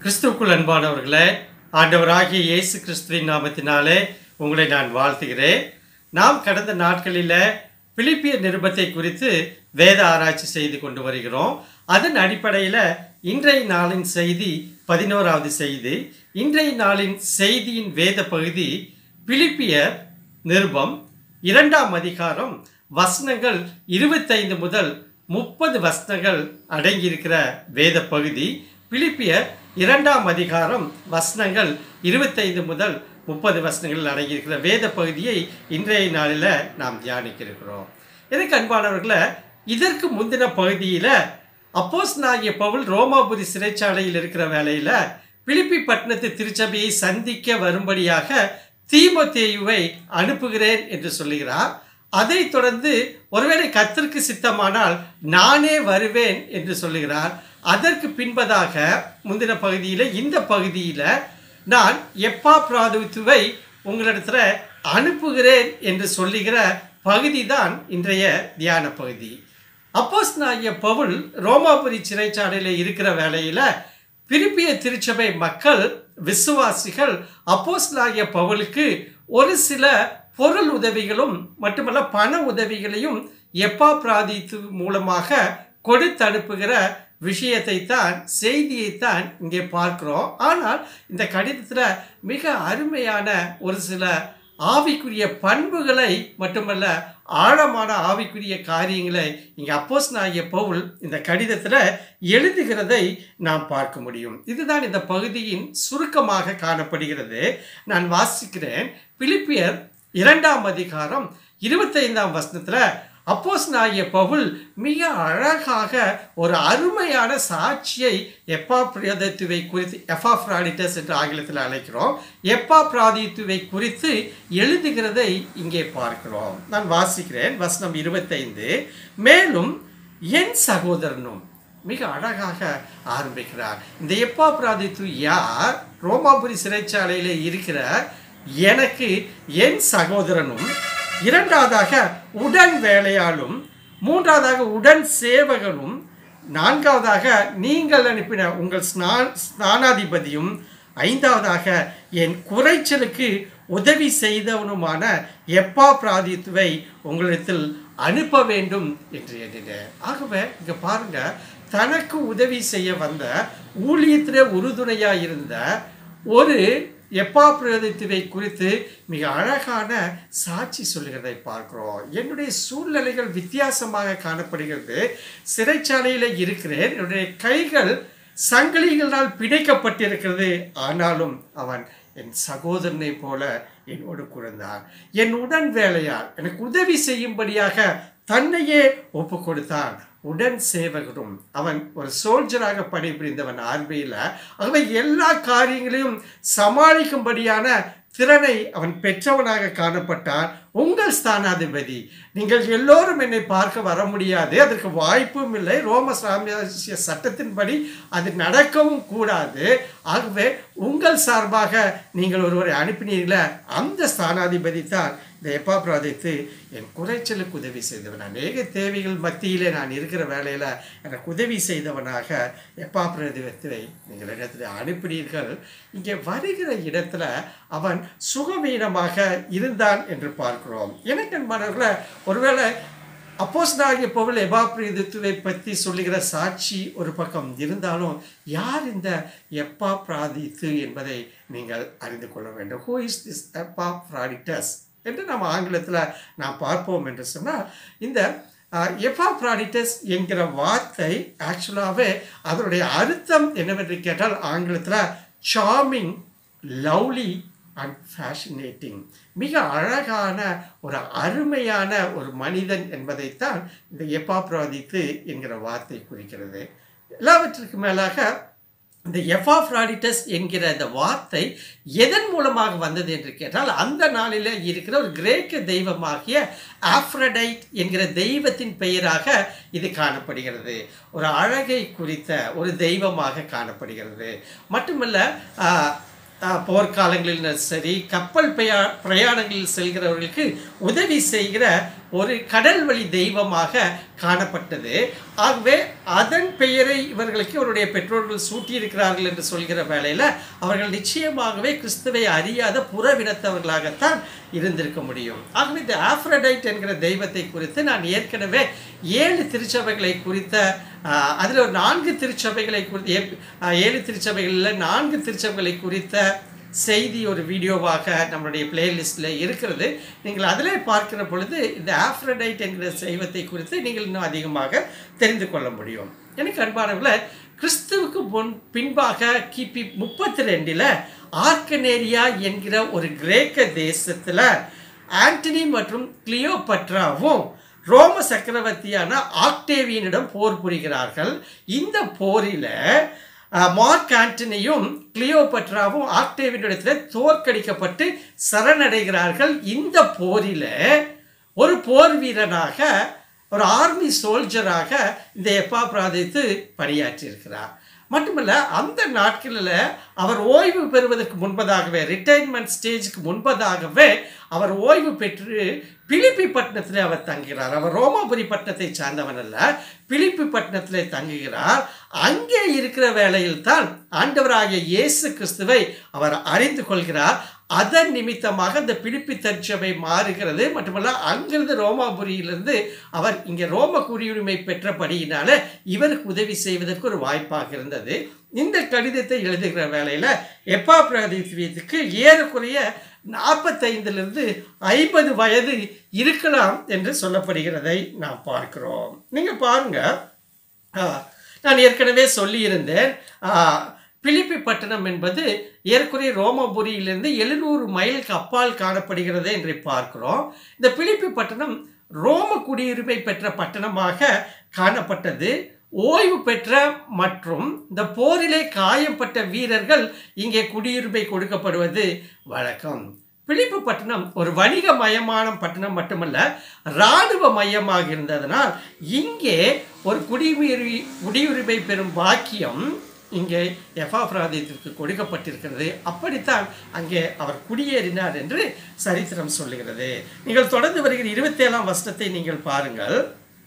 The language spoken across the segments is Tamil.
கிறிஸ்துவுக்குள் அன்பானவர்களே ஆண்டவராகிய இயேசு கிறிஸ்துவின் நாமத்தினாலே உங்களை நான் வாழ்த்துகிறேன் நாம் கடந்த நாட்களில் பிலிப்பிய நிருபத்தை குறித்து வேத ஆராய்ச்சி செய்து கொண்டு வருகிறோம் அதன் அடிப்படையில் இன்றைய நாளின் செய்தி பதினோராவது செய்தி இன்றைய நாளின் செய்தியின் வேத பகுதி பிலிப்பியர் நிருபம் இரண்டாம் அதிகாரம் வசனங்கள் இருபத்தைந்து முதல் முப்பது வசனங்கள் அடங்கியிருக்கிற வேத பகுதி பிலிப்பியர் இரண்டாம் அதிகாரம் வசனங்கள் இருபத்தைந்து முதல் முப்பது வசனங்கள் அடங்கியிருக்கிற வேத பகுதியை இன்றைய நாளில் நாம் தியானிக்க இருக்கிறோம் எனக்கு அன்பானவர்களை இதற்கு முந்தின பகுதியில் அப்போஸ் நாகிய பவுல் ரோமாபுரி சிறைச்சாலையில் இருக்கிற வேலையில் பிலிப்பி பட்டணத்து திருச்சபையை சந்திக்க வரும்படியாக தீமோத்தேயுவை அனுப்புகிறேன் என்று சொல்லுகிறார் அதைத் தொடர்ந்து ஒருவேளை கத்திற்கு சித்தமானால் நானே வருவேன் என்று சொல்லுகிறார் அதற்கு பின்பதாக முந்தின பகுதியில் இந்த பகுதியில் நான் எப்பா பிராதுத்துவை உங்களிடத்துல அனுப்புகிறேன் என்று சொல்லுகிற பகுதி தான் இன்றைய தியான பகுதி அப்போஸ் நாகிய பவுல் ரோமாபுரி சிறைச்சாலையில் இருக்கிற வேலையில் பிரிப்பிய திருச்சபை மக்கள் விசுவாசிகள் அப்போஸ்லாகிய பவுலுக்கு ஒரு சில பொருள் உதவிகளும் மட்டுமல்ல பண உதவிகளையும் எப்பா பிராதித்து மூலமாக கொடுத்து அனுப்புகிற விஷயத்தை தான் செய்தியைத்தான் இங்கே பார்க்கிறோம் ஆனால் இந்த கடிதத்தில் மிக அருமையான ஒரு சில ஆவிக்குரிய பண்புகளை மட்டுமல்ல ஆழமான ஆவிக்குரிய காரியங்களை இங்கே அப்போஸ் நாகிய பவுல் இந்த கடிதத்தில் எழுதுகிறதை நாம் பார்க்க முடியும் இதுதான் இந்த பகுதியின் சுருக்கமாக காணப்படுகிறது நான் வாசிக்கிறேன் பிலிப்பியர் இரண்டாம் அதிகாரம் இருபத்தைந்தாம் வசனத்தில் அப்போஸ் நாகிய பவுல் மிக அழகாக ஒரு அருமையான சாட்சியை எப்பா பிராதித்துவை குறித்து எஃபா பிராடிட்டஸ் என்று ஆங்கிலத்தில் அழைக்கிறோம் எப்பா பிராதித்துவை குறித்து எழுதுகிறதை இங்கே பார்க்கிறோம் நான் வாசிக்கிறேன் வசனம் இருபத்தைந்து மேலும் என் சகோதரனும் மிக அழகாக ஆரம்பிக்கிறார் இந்த எப்பா பிராதித்து யார் ரோமாபுரி சிறைச்சாலையில் இருக்கிற எனக்கு என் சகோதரனும் இரண்டாவதாக உடன் வேலையாளும் மூன்றாவதாக உடன் சேவகனும் நான்காவதாக நீங்கள் அனுப்பின உங்கள் ஸ்நா ஸ்நானாதிபதியும் ஐந்தாவதாக என் குறைச்சலுக்கு உதவி செய்தவனுமான எப்பா பிராதித்துவை உங்களிடத்தில் அனுப்ப வேண்டும் என்று எண்ணினேன் ஆகவே இங்கே பாருங்க தனக்கு உதவி செய்ய வந்த ஊழியத்தில் உறுதுணையாக இருந்த ஒரு எப்பா பிரதித்துவை குறித்து மிக அழகான சாட்சி சொல்லுகிறதை பார்க்கிறோம் என்னுடைய சூழ்நிலைகள் வித்தியாசமாக காணப்படுகிறது சிறைச்சாலையில் இருக்கிறேன் என்னுடைய கைகள் சங்கிலிகளால் பிணைக்கப்பட்டிருக்கிறது ஆனாலும் அவன் என் சகோதரனை போல என்னோடு குழந்தான் என் உடன் வேலையால் எனக்கு உதவி செய்யும்படியாக தன்னையே ஒப்பு கொடுத்தான் உடன் சேவகரும் அவன் ஒரு சோல்ஜராக பணிபுரிந்தவன் ஆர்மியில் ஆகவே எல்லா காரியங்களையும் சமாளிக்கும்படியான திறனை அவன் பெற்றவனாக காணப்பட்டான் உங்கள் ஸ்தானாதிபதி நீங்கள் எல்லோரும் என்னை பார்க்க வர முடியாது அதற்கு வாய்ப்பும் இல்லை ரோம சாமியாசிய சட்டத்தின்படி அது நடக்கவும் கூடாது ஆகவே உங்கள் சார்பாக நீங்கள் ஒருவரை அனுப்பினீர்கள அந்த ஸ்தானாதிபதி தான் இந்த எப்பா பிராதித்து என் குறைச்சலுக்கு உதவி செய்தவன் அநேக தேவைகள் மத்தியிலே நான் இருக்கிற வேலையில் எனக்கு உதவி செய்தவனாக எப்பா பிரதிவத்தை நீங்கள் இடத்துல அனுப்பினீர்கள் இங்கே வருகிற இடத்துல அவன் சுகவீனமாக இருந்தான் என்று பார்க்கிறோம் எனக்கு மனர்களை ஒருவேளை அப்போஸ் நாகிய பவுல் எபாப்ரீதுத்துவை பற்றி சொல்லுகிற சாட்சி ஒரு பக்கம் இருந்தாலும் யார் இந்த எப்பா பிராதித்து என்பதை நீங்கள் அறிந்து கொள்ள வேண்டும் ஹூ இஸ் திஸ் எப்பா ப்ராடிட்டஸ் என்று நம்ம ஆங்கிலத்தில் நாம் பார்ப்போம் என்று சொன்னால் இந்த எஃபா ப்ராடிட்டஸ் என்கிற வார்த்தை ஆக்சுவலாகவே அதனுடைய அர்த்தம் என்னவென்று கேட்டால் ஆங்கிலத்தில் சாமிங் லவ்லி அண்ட் ஃபேஷினேட்டிங் மிக அழகான ஒரு அருமையான ஒரு மனிதன் என்பதைத்தான் இந்த எப்பா பிராதித்து என்கிற வார்த்தை குறிக்கிறது எல்லாவற்றுக்கு மேலாக இந்த எஃபாஃப்ராடிட்டஸ் என்கிற இந்த வார்த்தை எதன் மூலமாக வந்தது என்று கேட்டால் அந்த நாளில் இருக்கிற ஒரு கிரேக்க தெய்வமாகிய ஆஃப்ரடைட் என்கிற தெய்வத்தின் பெயராக இது காணப்படுகிறது ஒரு அழகை குறித்த ஒரு தெய்வமாக காணப்படுகிறது மட்டுமல்ல போர்க்காலங்களில் சரி கப்பல் பிரயா பிரயாணங்களில் செல்கிறவர்களுக்கு உதவி செய்கிற ஒரு கடல் வழி தெய்வமாக காணப்பட்டது ஆகவே அதன் பெயரை இவர்களுக்கு இவருடைய பெற்றோர்கள் சூட்டியிருக்கிறார்கள் என்று சொல்கிற வேளையில் அவர்கள் நிச்சயமாகவே கிறிஸ்துவை அறியாத புறவினத்தவர்களாகத்தான் இருந்திருக்க முடியும் ஆகவே இந்த ஆஃப்ரடைட் என்கிற தெய்வத்தை குறித்து நான் ஏற்கனவே ஏழு திருச்சபைகளை குறித்த அதில் ஒரு நான்கு திருச்சபைகளை குறித்து ஏ- ஆஹ், ஏழு திருச்சபைகளில் நான்கு திருச்சபைகளை குறித்த செய்தி ஒரு வீடியோவாக நம்மளுடைய பிளேலிஸ்ட்டில் இருக்கிறது நீங்கள் அதிலே பார்க்கிற பொழுது இந்த ஆஃப்ரடைட் என்கிற தெய்வத்தை குறித்து நீங்கள் இன்னும் அதிகமாக தெரிந்து கொள்ள முடியும் எனக்கு அன்பானவர்களே கிறிஸ்துவுக்கு முன் பின்பாக கிபி முப்பத்தி ரெண்டில் ஆர்கனேரியா என்கிற ஒரு கிரேக்க தேசத்தில் ஆண்டனி மற்றும் கிளியோபட்ராவும் ரோம சக்கரவர்த்தியான ஆக்டேவியனிடம் போர் புரிகிறார்கள் இந்த போரில் அஹ், மார்க் ஆண்டனியும் கிளியோபட்ராவும் ஆக்டேவியனிடத்தில் தோற்கடிக்கப்பட்டு சரணடைகிறார்கள் இந்த போரில் ஒரு போர் வீரனாக ஒரு ஆர்மி சோல்ஜராக இந்த எப்பா பிராதித்து பணியாற்றியிருக்கிறார் மட்டுமல்ல அந்த நாட்களில் அவர் ஓய்வு பெறுவதற்கு முன்பதாகவே ரிட்டைர்மெண்ட் ஸ்டேஜுக்கு முன்பதாகவே அவர் ஓய்வு பெற்று பிலிப்பி பட்டணத்தில் அவர் தங்குகிறார் அவர் ரோமாபுரி பட்டணத்தை சார்ந்தவன் அல்ல பிலிப்பி பட்டணத்தில் தங்குகிறார் அங்கே இருக்கிற வேளையில் தான் ஆண்டவராகிய இயேசு கிறிஸ்துவை அவர் அறிந்து கொள்கிறார் அதன் நிமித்தமாக இந்த பிலிப்பி தற்சபை மாறுகிறது மட்டுமல்ல அங்கிருந்து ரோமாபுரியிலிருந்து அவர் இங்கே ரோம குடியுரிமை பெற்றபடியினால இவருக்கு உதவி செய்வதற்கு ஒரு வாய்ப்பாக இருந்தது இந்த கடிதத்தை எழுதுகிற வேளையில் எப்பா பிரதித்துவத்துக்கு ஏறக்குறைய நாற்பத்தைந்திலிருந்து ஐம்பது வயது இருக்கலாம் என்று சொல்லப்படுகிறதை நாம் பார்க்கிறோம் நீங்கள் பாருங்க ஆ, நான் ஏற்கனவே சொல்லியிருந்தேன் ஆ, பிலிப்பி பட்டணம் என்பது ஏறக்குறைய ரோமபுரியிலிருந்து எழுநூறு மைலுக்கு அப்பால் காணப்படுகிறது என்று பார்க்கிறோம் இந்த பிலிப்பி பட்டணம் ரோம குடியுரிமை பெற்ற பட்டணமாக காணப்பட்டது ஓய்வு பெற்ற மற்றும் இந்த போரிலே காயப்பட்ட வீரர்கள் இங்கே குடியுரிமை கொடுக்கப்படுவது வழக்கம் பிலிப்பு பட்டணம் ஒரு வணிக மயமான பட்டணம் மட்டுமல்ல இராணுவ மையமாக இருந்ததனால் இங்கே ஒரு குடியுரி குடியுரிமை பெறும் பாக்கியம் இங்கே எஃபாப்ராதியத்திற்கு கொடுக்கப்பட்டிருக்கிறது அப்படித்தான் அங்கே அவர் குடியேறினார் என்று சரித்திரம் சொல்லுகிறது நீங்கள் தொடர்ந்து வருகிற இருபத்தேழாம் வருஷத்தை நீங்கள் பாருங்கள்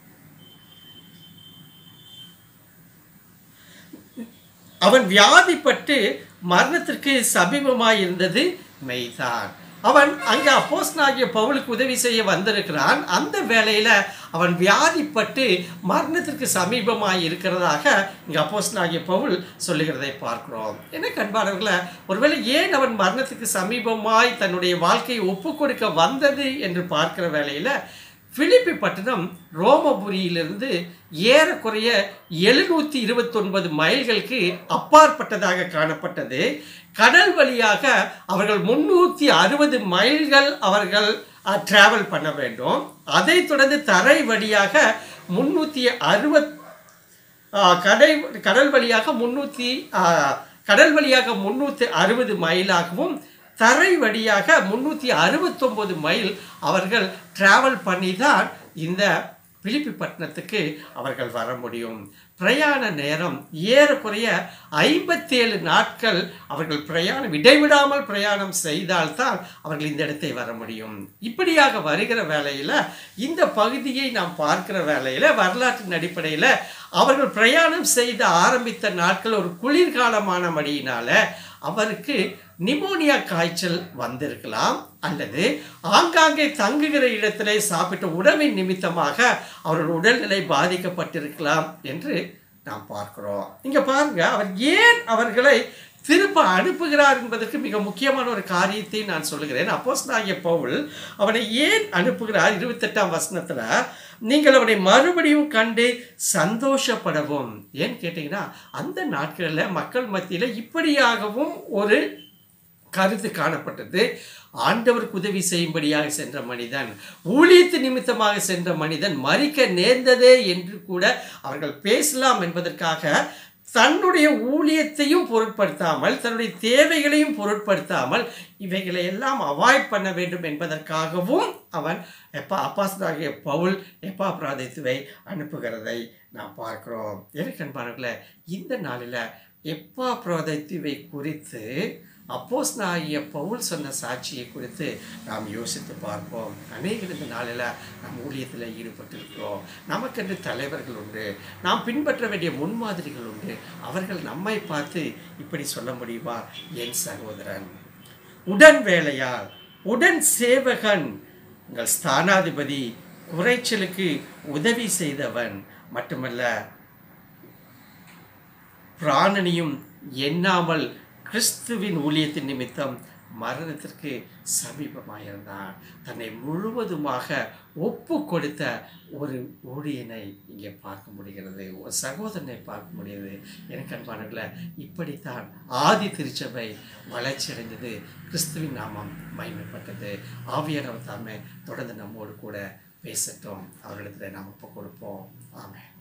அவன் வியாதிப்பட்டு மரணத்திற்கு சமீபமாய் இருந்தது மெய்தான் அவன் அங்கே அப்போஸ்தலனாகிய பவுலுக்கு உதவி செய்ய வந்திருக்கிறான் அந்த வேளையில் அவன் வியாதிப்பட்டு மரணத்திற்கு சமீபமாய் இருக்கிறதாக இங்கே அப்போஸ்தலனாகிய பவுல் சொல்லுகிறதை பார்க்கிறோம் என்ன கண்பாளர்களை ஒருவேளை ஏன் அவன் மரணத்துக்கு சமீபமாய் தன்னுடைய வாழ்க்கையை ஒப்புக் கொடுக்க வந்தது என்று பார்க்கிற வேளையில் பிலிப்பி பட்டணம் ரோமபுரியிலிருந்து ஏறக்குறைய எழுநூற்றி இருபத்தொன்பது மைல்களுக்கு அப்பாற்பட்டதாக காணப்பட்டது கடல் வழியாக அவர்கள் முன்னூற்றி அறுபது மைல்கள் அவர்கள் டிராவல் பண்ண வேண்டும் அதைத் தொடர்ந்து தரை வழியாக முன்னூற்றி அறுபத் கடை கடல் வழியாக முன்னூற்றி கடல் வழியாக முன்னூற்றி அறுபது மைலாகவும் தரை வழியாக முன்னூற்றி அறுபத்தொம்போது மைல் அவர்கள் டிராவல் பண்ணி தான் இந்த பிலிப்பி பட்டணத்துக்கு அவர்கள் வர முடியும் பிரயாண நேரம் ஏறக்குறைய ஐம்பத்தேழு நாட்கள் அவர்கள் பிரயாணம் இடைவிடாமல் பிரயாணம் செய்தால்தான் அவர்கள் இந்த இடத்தை வர முடியும் இப்படியாக வருகிற வேளையில் இந்த பகுதியை நாம் பார்க்கிற வேளையில் வரலாற்றின் அடிப்படையில் அவர்கள் பிரயாணம் செய்த ஆரம்பித்த நாட்கள் ஒரு குளிர்காலமானபடியினால அவருக்கு நிமோனியா காய்ச்சல் வந்திருக்கலாம் அல்லது ஆங்காங்கே தங்குகிற இடத்திலே சாப்பிட்ட உணவின் நிமித்தமாக அவர்கள் உடல்நிலை பாதிக்கப்பட்டிருக்கலாம் என்று நாம் பார்க்கிறோம் இங்க பாருங்க அவர் ஏன் அவர்களை திரும்ப அனுப்புகிறார் என்பதற்கு மிக முக்கியமான ஒரு காரியத்தை நான் சொல்லுகிறேன் அப்போஸ் நாகிய பவுல் அவனை ஏன் அனுப்புகிறார் இருபத்தெட்டாம் வசனத்துல நீங்கள் அவனை மறுபடியும் கண்டு சந்தோஷப்படவும் ஏன்னு கேட்டிங்கன்னா அந்த நாட்களில் மக்கள் மத்தியில் இப்படியாகவும் ஒரு கருத்து காணப்பட்டது ஆண்டவருக்கு உதவி செய்யும்படியாக சென்ற மனிதன் ஊழியத்து நிமித்தமாக சென்ற மனிதன் மறிக்க நேர்ந்ததே என்று கூட அவர்கள் பேசலாம் என்பதற்காக தன்னுடைய ஊழியத்தையும் பொருட்படுத்தாமல் தன்னுடைய தேவைகளையும் பொருட்படுத்தாமல் இவைகளை எல்லாம் அவாய்ட் பண்ண வேண்டும் என்பதற்காகவும் அவன் எப்பா அப்பாசனாகிய பவுல் எப்பா பிராதித்துவை அனுப்புகிறதை நாம் பார்க்கிறோம் எனக்கன்பானவர்களே இந்த நாளில் எப்பா பிரதத்துவை குறித்து அப்போஸ் ஆகிய பவுல் சொன்ன சாட்சியை குறித்து நாம் யோசித்து பார்ப்போம் அநேகர் இந்த நாளில் நம் ஊழியத்தில் ஈடுபட்டிருக்கிறோம் நமக்கென்று தலைவர்கள் உண்டு நாம் பின்பற்ற வேண்டிய முன்மாதிரிகள் உண்டு அவர்கள் நம்மை பார்த்து இப்படி சொல்ல முடியுமா என் சகோதரன் உடன் வேலையால் உடன் சேவகன் உங்கள் ஸ்தானாதிபதி குறைச்சலுக்கு உதவி செய்தவன் மட்டுமல்ல பிராணனையும் எண்ணாமல் கிறிஸ்துவின் ஊழியத்தின் நிமித்தம் மரணத்திற்கு சமீபமாயிருந்தான் தன்னை முழுவதுமாக ஒப்பு கொடுத்த ஒரு ஊழியனை இங்கே பார்க்க முடிகிறது ஒரு சகோதரனை பார்க்க முடியுது எனக்கு அன்பானங்கள இப்படித்தான் ஆதி திருச்சபை வளர்ச்சி அடைந்தது கிறிஸ்துவின் நாமம் மகிமைப்பட்டது ஆவியானவர் தாமே தொடர்ந்து நம்மோடு கூட பேசட்டும் அவர்களிடத்தில் நாம் ஒப்பு கொடுப்போம் ஆமென்